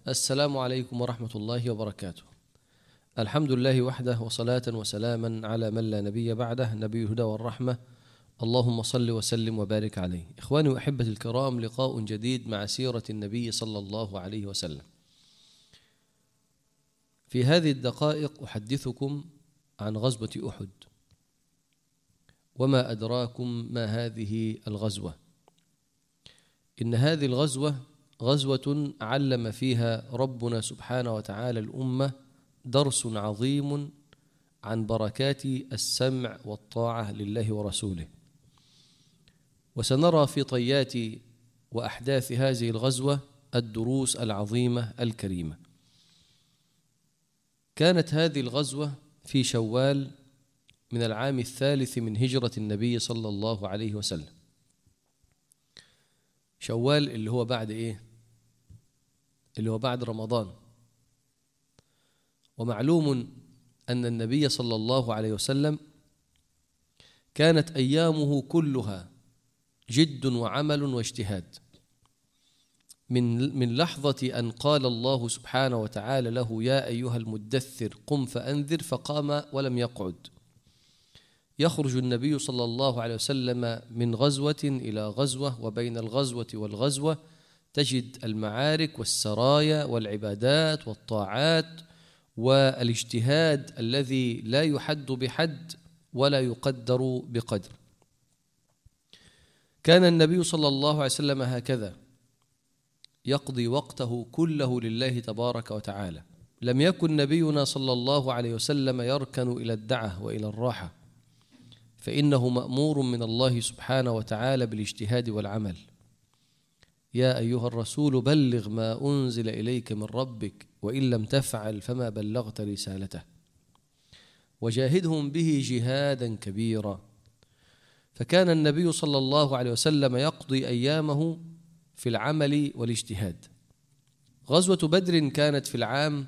السلام عليكم ورحمة الله وبركاته الحمد لله وحده وصلاة وسلاما على من لا نبي بعده نبي الهدى والرحمة اللهم صل وسلم وبارك عليه إخواني وأحبتي الكرام لقاء جديد مع سيرة النبي صلى الله عليه وسلم في هذه الدقائق أحدثكم عن غزوة أحد وما أدراكم ما هذه الغزوة إن هذه الغزوة غزوة علم فيها ربنا سبحانه وتعالى الأمة درس عظيم عن بركات السمع والطاعة لله ورسوله وسنرى في طيات وأحداث هذه الغزوة الدروس العظيمة الكريمة كانت هذه الغزوة في شوال من العام الثالث من هجرة النبي صلى الله عليه وسلم شوال اللي هو بعد ايه اللي هو بعد رمضان ومعلوم ان النبي صلى الله عليه وسلم كانت ايامه كلها جد وعمل واجتهاد من من لحظة أن قال الله سبحانه وتعالى له يا أيها المدثر قم فأنذر فقام ولم يقعد يخرج النبي صلى الله عليه وسلم من غزوة إلى غزوة وبين الغزوة والغزوة تجد المعارك والسرايا والعبادات والطاعات والاجتهاد الذي لا يحد بحد ولا يقدر بقدر كان النبي صلى الله عليه وسلم هكذا يقضي وقته كله لله تبارك وتعالى لم يكن نبينا صلى الله عليه وسلم يركن إلى الدعة وإلى الراحة فإنه مأمور من الله سبحانه وتعالى بالاجتهاد والعمل يا أيها الرسول بلغ ما أنزل إليك من ربك وإن لم تفعل فما بلغت رسالته وجاهدهم به جهادا كبيرا فكان النبي صلى الله عليه وسلم يقضي أيامه في العمل والاجتهاد غزوة بدر كانت في العام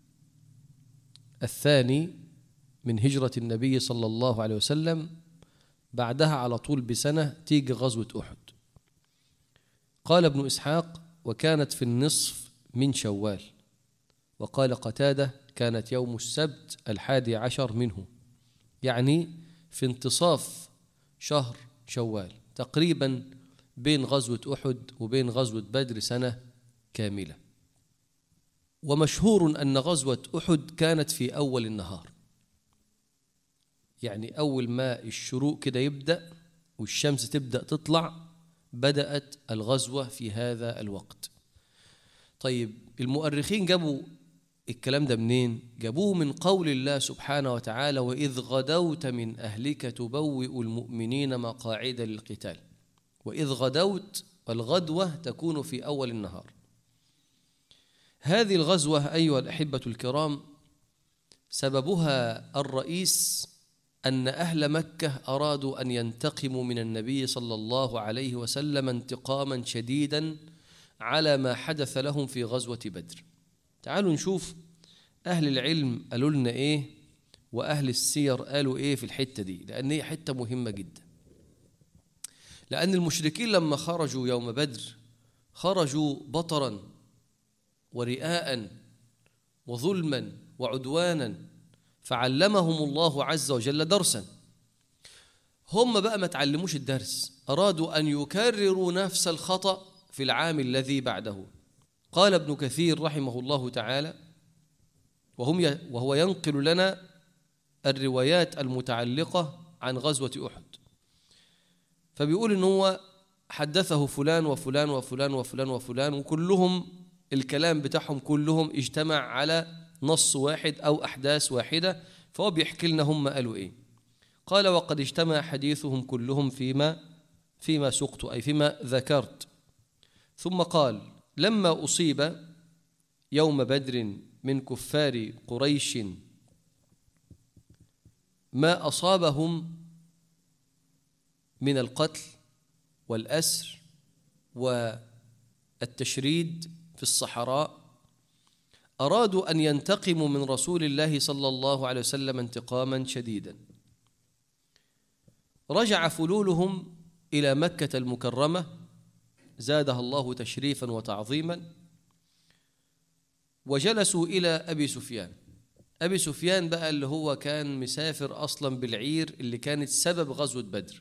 الثاني من هجرة النبي صلى الله عليه وسلم بعدها على طول بسنة تيجي غزوة أحد قال ابن إسحاق وكانت في النصف من شوال وقال قتادة كانت يوم السبت الحادي عشر منه يعني في انتصاف شهر شوال تقريبا بين غزوة أحد وبين غزوة بدر سنة كاملة ومشهور أن غزوة أحد كانت في أول النهار يعني أول ما الشروق كده يبدأ والشمس تبدأ تطلع بدأت الغزوة في هذا الوقت طيب المؤرخين جابوا الكلام ده منين؟ جابوه من قول الله سبحانه وتعالى وإذ غدوت من أهلك تبوئ المؤمنين مقاعد للقتال وإذ غدوت الغدوة تكون في أول النهار هذه الغزوة أيها الأحبة الكرام سببها الرئيس أن أهل مكة أرادوا أن ينتقموا من النبي صلى الله عليه وسلم انتقاما شديدا على ما حدث لهم في غزوة بدر تعالوا نشوف أهل العلم قالوا لنا إيه وأهل السير قالوا إيه في الحتة دي لأن هي حتة مهمة جدا لأن المشركين لما خرجوا يوم بدر خرجوا بطرا ورئاء وظلما وعدوانا فعلمهم الله عز وجل درسا هم بقى ما تعلموش الدرس أرادوا أن يكرروا نفس الخطأ في العام الذي بعده قال ابن كثير رحمه الله تعالى وهم وهو ينقل لنا الروايات المتعلقة عن غزوة أحد فبيقول إن هو حدثه فلان وفلان وفلان وفلان وفلان وكلهم الكلام بتاعهم كلهم اجتمع على نص واحد أو أحداث واحدة فهو بيحكي لنا هم قالوا إيه قال وقد اجتمع حديثهم كلهم فيما فيما سقت أي فيما ذكرت ثم قال لما أصيب يوم بدر من كفار قريش ما أصابهم من القتل والأسر والتشريد في الصحراء أرادوا أن ينتقموا من رسول الله صلى الله عليه وسلم انتقاما شديدا رجع فلولهم إلى مكة المكرمة زادها الله تشريفا وتعظيما وجلسوا إلى أبي سفيان أبي سفيان بقى اللي هو كان مسافر أصلا بالعير اللي كانت سبب غزوة بدر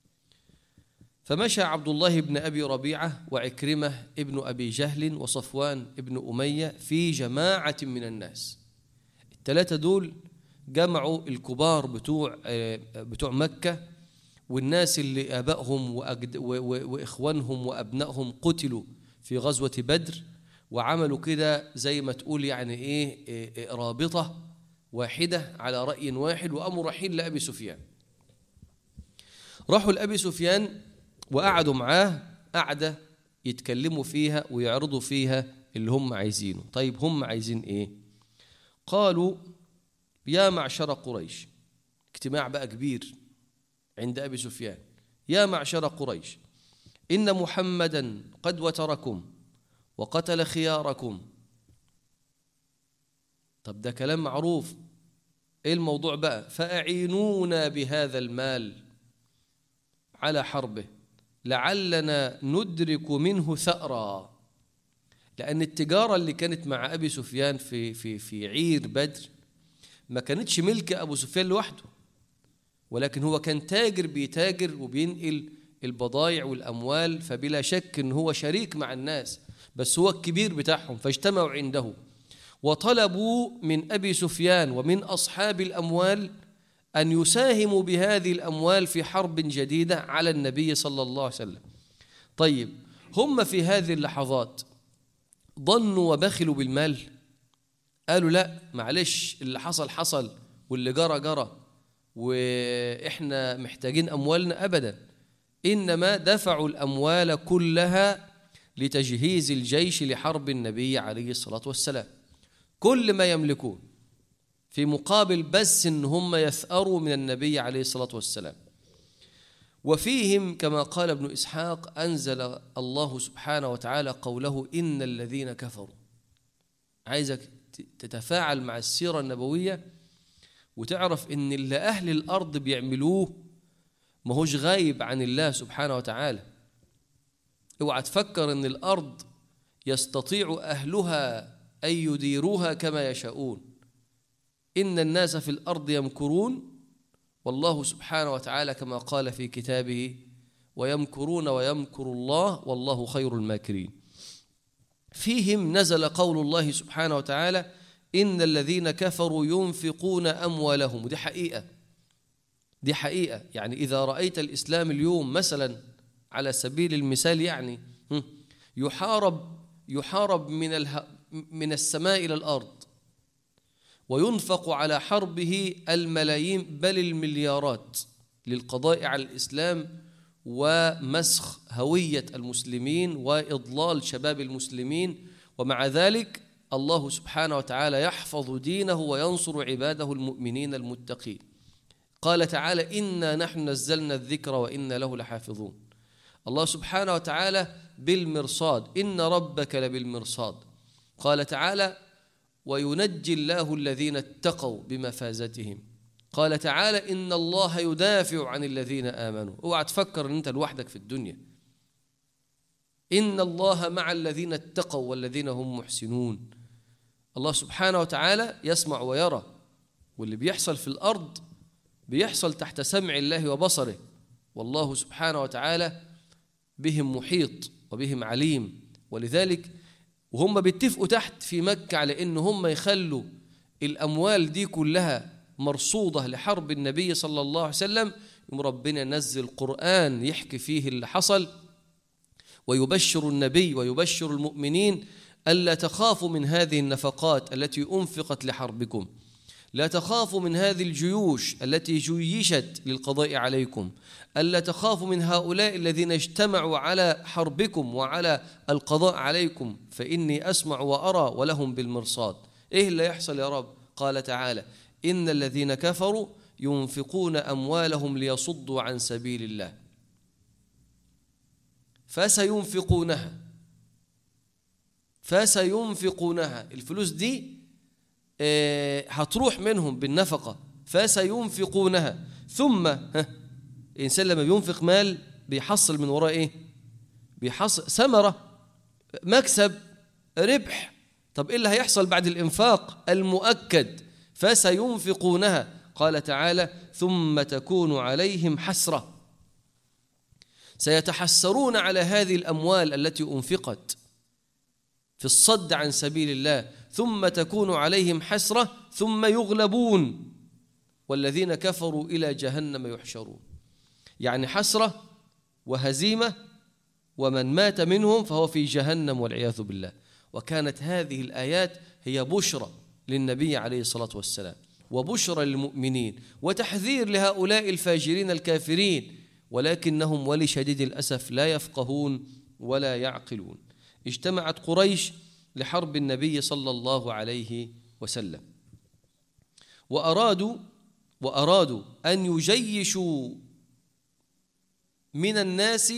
فمشى عبد الله بن أبي ربيعة وعكرمة ابن أبي جهل وصفوان ابن أمية في جماعة من الناس الثلاثة دول جمعوا الكبار بتوع بتوع مكة والناس اللي آبائهم وأجد وإخوانهم وأبنائهم قتلوا في غزوة بدر وعملوا كده زي ما تقول يعني إيه, إيه رابطة واحدة على رأي واحد وقاموا رايحين لأبي سفيان راحوا لأبي سفيان وقعدوا معاه قعدة يتكلموا فيها ويعرضوا فيها اللي هم عايزينه طيب هم عايزين ايه قالوا يا معشر قريش اجتماع بقى كبير عند أبي سفيان يا معشر قريش إن محمدا قد وتركم وقتل خياركم طب ده كلام معروف ايه الموضوع بقى فأعينونا بهذا المال على حربه لعلنا ندرك منه ثأرا لأن التجارة اللي كانت مع أبي سفيان في في في عير بدر ما كانتش ملك أبو سفيان لوحده ولكن هو كان تاجر بيتاجر وبينقل البضائع والأموال فبلا شك إن هو شريك مع الناس بس هو الكبير بتاعهم فاجتمعوا عنده وطلبوا من أبي سفيان ومن أصحاب الأموال أن يساهموا بهذه الأموال في حرب جديدة على النبي صلى الله عليه وسلم طيب هم في هذه اللحظات ظنوا وبخلوا بالمال قالوا لا معلش اللي حصل حصل واللي جرى جرى وإحنا محتاجين أموالنا أبدا إنما دفعوا الأموال كلها لتجهيز الجيش لحرب النبي عليه الصلاة والسلام كل ما يملكون في مقابل بس ان هم يثأروا من النبي عليه الصلاة والسلام وفيهم كما قال ابن إسحاق أنزل الله سبحانه وتعالى قوله إن الذين كفروا عايزك تتفاعل مع السيرة النبوية وتعرف إن اللي أهل الأرض بيعملوه ما هوش غايب عن الله سبحانه وتعالى اوعى تفكر إن الأرض يستطيع أهلها أن يديروها كما يشاءون إن الناس في الأرض يمكرون والله سبحانه وتعالى كما قال في كتابه ويمكرون ويمكر الله والله خير الماكرين فيهم نزل قول الله سبحانه وتعالى إن الذين كفروا ينفقون أموالهم ودي حقيقة دي حقيقة يعني إذا رأيت الإسلام اليوم مثلا على سبيل المثال يعني يحارب يحارب من اله من السماء إلى الأرض وينفق على حربه الملايين بل المليارات للقضاء على الإسلام ومسخ هوية المسلمين وإضلال شباب المسلمين ومع ذلك الله سبحانه وتعالى يحفظ دينه وينصر عباده المؤمنين المتقين قال تعالى إنا نحن نزلنا الذكر وإنا له لحافظون الله سبحانه وتعالى بالمرصاد إن ربك لبالمرصاد قال تعالى وينجي الله الذين اتقوا بمفازتهم قال تعالى إن الله يدافع عن الذين آمنوا اوعى تفكر أن أنت لوحدك في الدنيا إن الله مع الذين اتقوا والذين هم محسنون الله سبحانه وتعالى يسمع ويرى واللي بيحصل في الأرض بيحصل تحت سمع الله وبصره والله سبحانه وتعالى بهم محيط وبهم عليم ولذلك وهم بيتفقوا تحت في مكة على إن هم يخلوا الأموال دي كلها مرصودة لحرب النبي صلى الله عليه وسلم يوم ربنا نزل قرآن يحكي فيه اللي حصل ويبشر النبي ويبشر المؤمنين ألا تخافوا من هذه النفقات التي أنفقت لحربكم لا تخافوا من هذه الجيوش التي جيشت للقضاء عليكم ألا تخافوا من هؤلاء الذين اجتمعوا على حربكم وعلى القضاء عليكم فإني أسمع وأرى ولهم بالمرصاد إيه اللي يحصل يا رب قال تعالى إن الذين كفروا ينفقون أموالهم ليصدوا عن سبيل الله فسينفقونها فسينفقونها الفلوس دي هتروح منهم بالنفقة فسينفقونها ثم ها الإنسان لما بينفق مال بيحصل من وراه إيه بيحصل ثمرة مكسب ربح طب إيه اللي هيحصل بعد الإنفاق المؤكد فسينفقونها قال تعالى ثم تكون عليهم حسرة سيتحسرون على هذه الأموال التي أنفقت في الصد عن سبيل الله ثم تكون عليهم حسرة ثم يغلبون والذين كفروا إلى جهنم يحشرون يعني حسرة وهزيمة ومن مات منهم فهو في جهنم والعياذ بالله وكانت هذه الآيات هي بشرى للنبي عليه الصلاة والسلام وبشرى للمؤمنين وتحذير لهؤلاء الفاجرين الكافرين ولكنهم ولشديد الأسف لا يفقهون ولا يعقلون اجتمعت قريش لحرب النبي صلى الله عليه وسلم وأرادوا وأرادوا أن يجيشوا من الناس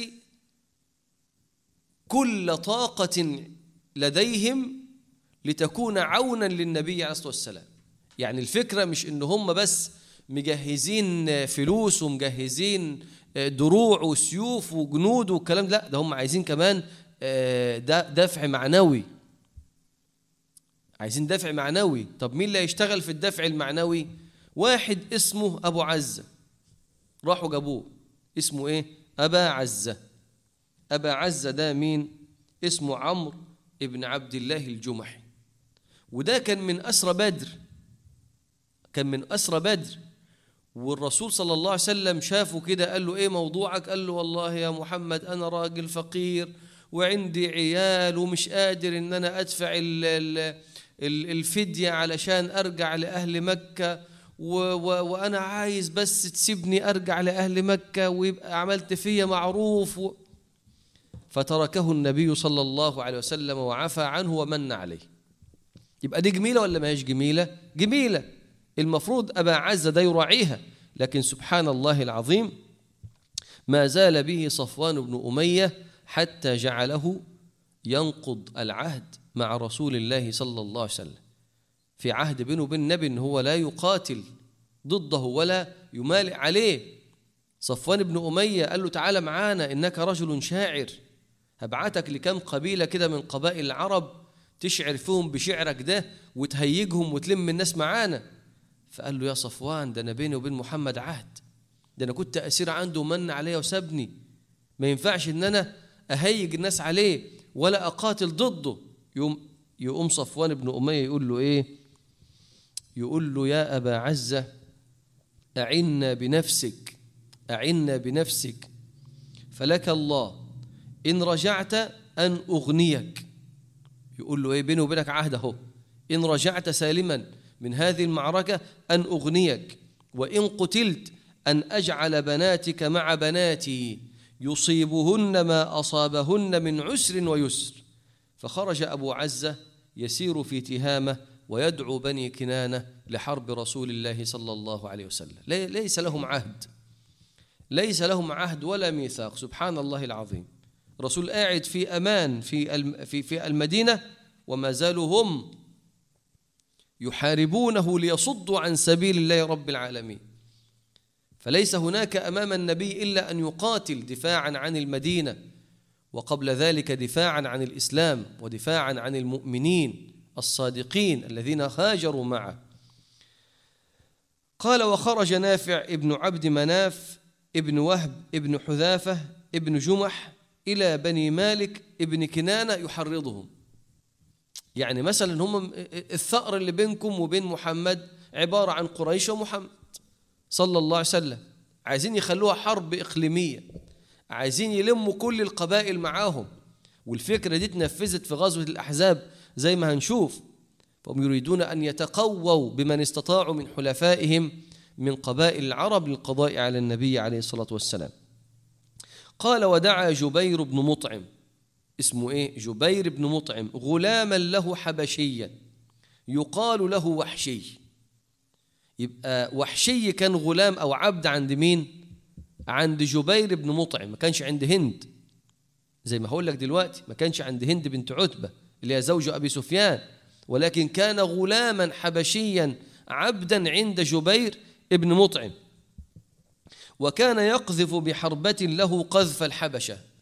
كل طاقة لديهم لتكون عونا للنبي عليه الصلاة والسلام يعني الفكرة مش إن هم بس مجهزين فلوس ومجهزين دروع وسيوف وجنود والكلام لا ده هم عايزين كمان دفع معنوي عايزين دفع معنوي طب مين اللي هيشتغل في الدفع المعنوي واحد اسمه أبو عزة راحوا جابوه اسمه إيه أبا عزة أبا عزة ده مين اسمه عمرو ابن عبد الله الجمحي وده كان من أسرى بدر كان من أسرى بدر والرسول صلى الله عليه وسلم شافه كده قال له ايه موضوعك قال له والله يا محمد انا راجل فقير وعندي عيال ومش قادر ان انا ادفع ال ال الفدية علشان ارجع لاهل مكة و و وانا عايز بس تسيبني ارجع لاهل مكة ويبقى عملت فيا معروف و فتركه النبي صلى الله عليه وسلم وعفى عنه ومن عليه يبقى دي جميلة ولا ما هيش جميلة جميلة المفروض أبا عزة ده يراعيها لكن سبحان الله العظيم ما زال به صفوان بن أمية حتى جعله ينقض العهد مع رسول الله صلى الله عليه وسلم في عهد بينه وبين النبي ان هو لا يقاتل ضده ولا يمالئ عليه صفوان بن أمية قال له تعالى معانا إنك رجل شاعر هبعتك لكم قبيلة كده من قبائل العرب تشعر فيهم بشعرك ده وتهيجهم وتلم الناس معانا فقال له يا صفوان ده انا بيني وبين محمد عهد ده انا كنت اسير عنده ومن عليا وسابني ما ينفعش ان انا اهيج الناس عليه ولا اقاتل ضده يقوم يقوم صفوان بن اميه يقول له ايه يقول له يا ابا عزه اعنا بنفسك اعنا بنفسك فلك الله ان رجعت ان اغنيك يقول له ايه بيني وبينك عهد اهو ان رجعت سالما من هذه المعركة أن أغنيك وإن قتلت أن أجعل بناتك مع بناتي يصيبهن ما أصابهن من عسر ويسر فخرج أبو عزة يسير في تهامة ويدعو بني كنانة لحرب رسول الله صلى الله عليه وسلم ليس لهم عهد ليس لهم عهد ولا ميثاق سبحان الله العظيم رسول قاعد في أمان في في في المدينة وما زالوا هم يحاربونه ليصدوا عن سبيل الله رب العالمين فليس هناك امام النبي الا ان يقاتل دفاعا عن المدينه وقبل ذلك دفاعا عن الاسلام ودفاعا عن المؤمنين الصادقين الذين هاجروا معه قال وخرج نافع ابن عبد مناف ابن وهب ابن حذافه ابن جمح الى بني مالك ابن كنانه يحرضهم يعني مثلا هم الثأر اللي بينكم وبين محمد عبارة عن قريش ومحمد صلى الله عليه وسلم عايزين يخلوها حرب إقليمية عايزين يلموا كل القبائل معاهم والفكرة دي اتنفذت في غزوة الأحزاب زي ما هنشوف فهم يريدون أن يتقووا بمن استطاعوا من حلفائهم من قبائل العرب للقضاء على النبي عليه الصلاة والسلام قال ودعا جبير بن مطعم اسمه ايه جبير بن مطعم غلاما له حبشيا يقال له وحشي يبقى وحشي كان غلام او عبد عند مين عند جبير بن مطعم ما كانش عند هند زي ما هقول لك دلوقتي ما كانش عند هند بنت عتبه اللي هي زوج ابي سفيان ولكن كان غلاما حبشيا عبدا عند جبير بن مطعم وكان يقذف بحربة له قذف الحبشة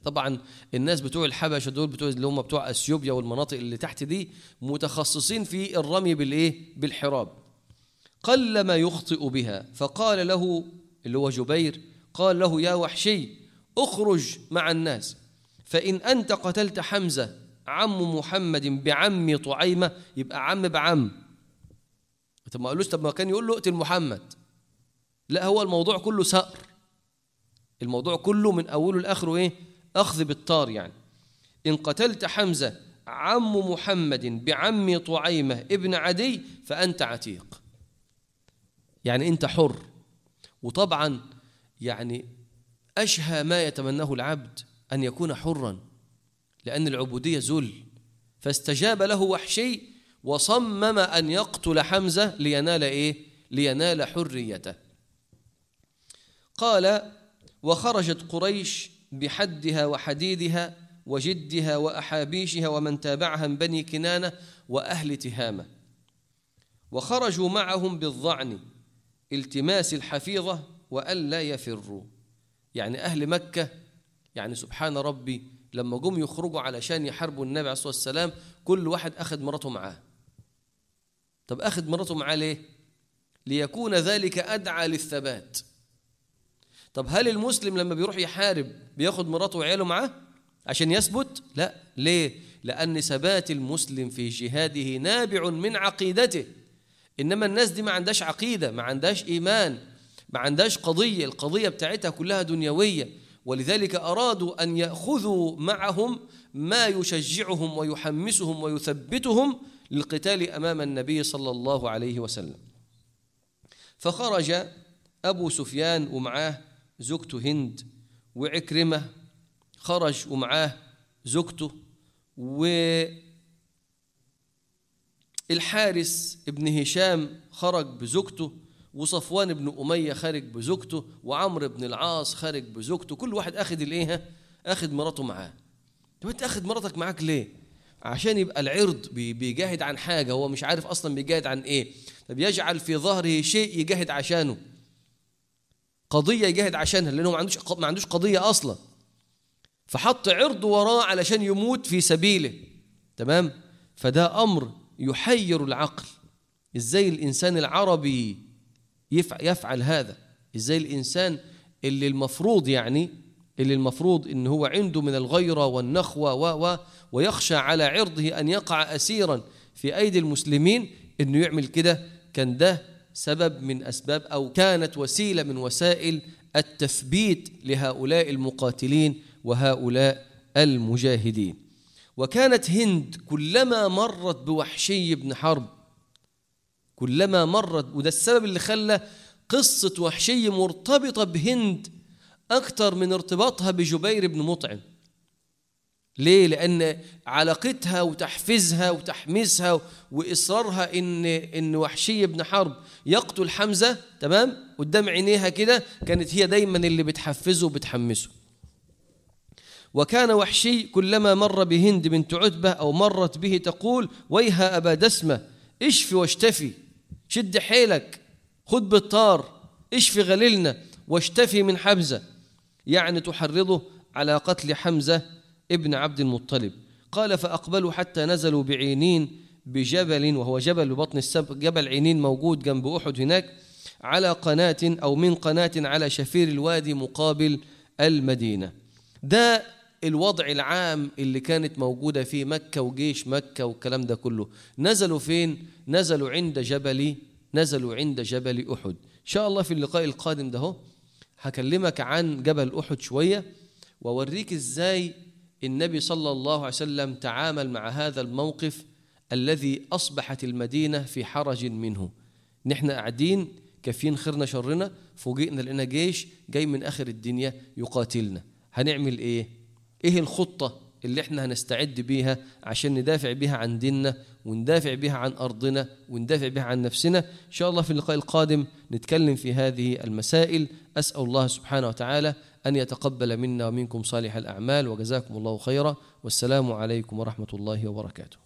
طبعا الناس بتوع الحبشه دول بتوع اللي هم بتوع اثيوبيا والمناطق اللي تحت دي متخصصين في الرمي بالايه بالحراب قل ما يخطئ بها فقال له اللي هو جبير قال له يا وحشي اخرج مع الناس فان انت قتلت حمزه عم محمد بعم طعيمه يبقى عم بعم طب ما قالوش طب ما كان يقول له اقتل محمد لا هو الموضوع كله سأر الموضوع كله من اوله لاخره ايه اخذ بالطار يعني ان قتلت حمزه عم محمد بعم طعيمه ابن عدي فانت عتيق يعني انت حر وطبعا يعني اشهى ما يتمناه العبد ان يكون حرا لان العبوديه ذل فاستجاب له وحشي وصمم ان يقتل حمزه لينال ايه لينال حريته قال وخرجت قريش بحدها وحديدها وجدها واحابيشها ومن تابعها من بني كنانه واهل تهامه وخرجوا معهم بالظعن التماس الحفيظه والا يفروا يعني اهل مكه يعني سبحان ربي لما جم يخرجوا علشان يحاربوا النبي عليه الصلاه والسلام كل واحد اخذ مراته معاه طب اخذ مراته معاه ليه ليكون ذلك ادعى للثبات طب هل المسلم لما بيروح يحارب بياخد مراته وعياله معاه عشان يثبت لا ليه لان ثبات المسلم في جهاده نابع من عقيدته انما الناس دي ما عندهاش عقيده ما عندهاش ايمان ما عندهاش قضيه القضيه بتاعتها كلها دنيويه ولذلك ارادوا ان ياخذوا معهم ما يشجعهم ويحمسهم ويثبتهم للقتال امام النبي صلى الله عليه وسلم فخرج ابو سفيان ومعاه زوجته هند وعكرمه خرج ومعاه زوجته والحارس ابن هشام خرج بزوجته وصفوان بن أمية خارج بزوجته وعمرو بن العاص خارج بزوجته كل واحد أخذ الإيه أخذ مراته معاه طب أنت أخذ مراتك معاك ليه عشان يبقى العرض بيجاهد عن حاجة هو مش عارف أصلا بيجاهد عن إيه طب يجعل في ظهره شيء يجاهد عشانه قضية يجاهد عشانها لأنه ما عندوش ما عندوش قضية أصلا فحط عرض وراه علشان يموت في سبيله تمام فده أمر يحير العقل إزاي الإنسان العربي يفعل هذا إزاي الإنسان اللي المفروض يعني اللي المفروض إن هو عنده من الغيرة والنخوة و و ويخشى على عرضه أن يقع أسيرا في أيدي المسلمين إنه يعمل كده كان ده سبب من أسباب أو كانت وسيلة من وسائل التثبيت لهؤلاء المقاتلين وهؤلاء المجاهدين وكانت هند كلما مرت بوحشي بن حرب كلما مرت وده السبب اللي خلى قصة وحشي مرتبطة بهند أكثر من ارتباطها بجبير بن مطعم ليه؟ لأن علاقتها وتحفيزها وتحميسها وإصرارها إن إن وحشي بن حرب يقتل حمزة تمام؟ قدام عينيها كده كانت هي دايما اللي بتحفزه وبتحمسه. وكان وحشي كلما مر بهند بنت عتبة أو مرت به تقول ويها أبا دسمة اشفي واشتفي شد حيلك خد بالطار اشفي غليلنا واشتفي من حمزة يعني تحرضه على قتل حمزة ابن عبد المطلب قال فأقبلوا حتى نزلوا بعينين بجبل وهو جبل ببطن السب جبل عينين موجود جنب أحد هناك على قناة أو من قناة على شفير الوادي مقابل المدينة ده الوضع العام اللي كانت موجودة في مكة وجيش مكة والكلام ده كله نزلوا فين؟ نزلوا عند جبل نزلوا عند جبل أحد إن شاء الله في اللقاء القادم ده هو هكلمك عن جبل أحد شوية وأوريك إزاي النبي صلى الله عليه وسلم تعامل مع هذا الموقف الذي أصبحت المدينة في حرج منه نحن قاعدين كافيين خيرنا شرنا فوجئنا لقينا جيش جاي من آخر الدنيا يقاتلنا هنعمل إيه؟ إيه الخطة اللي احنا هنستعد بيها عشان ندافع بيها عن ديننا وندافع بها عن أرضنا وندافع بها عن نفسنا إن شاء الله في اللقاء القادم نتكلم في هذه المسائل أسأل الله سبحانه وتعالى أن يتقبل منا ومنكم صالح الأعمال وجزاكم الله خيرا والسلام عليكم ورحمة الله وبركاته